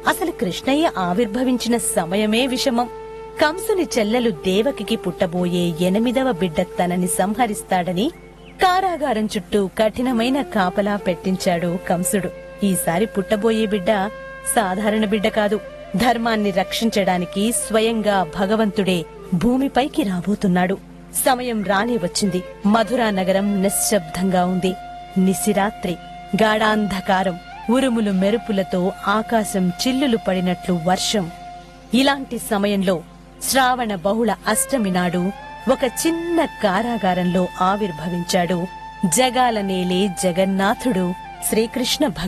అసలు కృష్ణయ్య ఆవిర్భవించిన సమయమే విషమం కంసుని చెల్లెలు దేవకికి పుట్టబోయే ఎనిమిదవ బిడ్డ తనని సంహరిస్తాడని కారాగారం చుట్టూ కఠినమైన కాపలా పెట్టించాడు కంసుడు ఈసారి పుట్టబోయే బిడ్డ సాధారణ బిడ్డ కాదు ధర్మాన్ని రక్షించడానికి స్వయంగా భగవంతుడే భూమిపైకి రాబోతున్నాడు సమయం రానే వచ్చింది మధురా నగరం నిశ్శబ్దంగా ఉంది నిశిరాత్రి గాఢాంధకారం ఉరుములు మెరుపులతో ఆకాశం చిల్లులు పడినట్లు వర్షం ఇలాంటి సమయంలో శ్రావణ బహుళ అష్టమి నాడు ఒక చిన్న కారాగారంలో ఆవిర్భవించాడు జగాల నేలే జగన్నాథుడు శ్రీకృష్ణ భగ